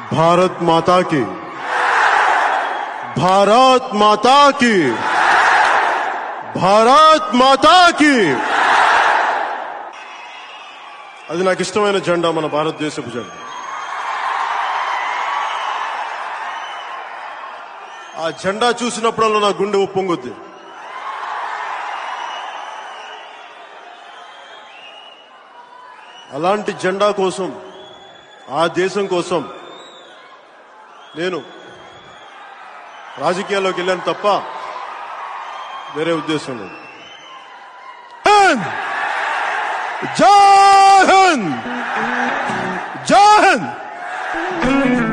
భారత్ మాతా కి భారత్ మాతా కి భారత్ మాతా కి అది నాకు ఇష్టమైన జెండా మన భారతదేశపు జెండా ఆ జెండా చూసినప్పుడల్లా నా గుండె ఉప్పొంగుద్ది అలాంటి జెండా కోసం ఆ దేశం కోసం నేను రాజకీయాల్లోకి వెళ్ళాను తప్ప వేరే ఉద్దేశం లేదు జై హింద్ జై హింద్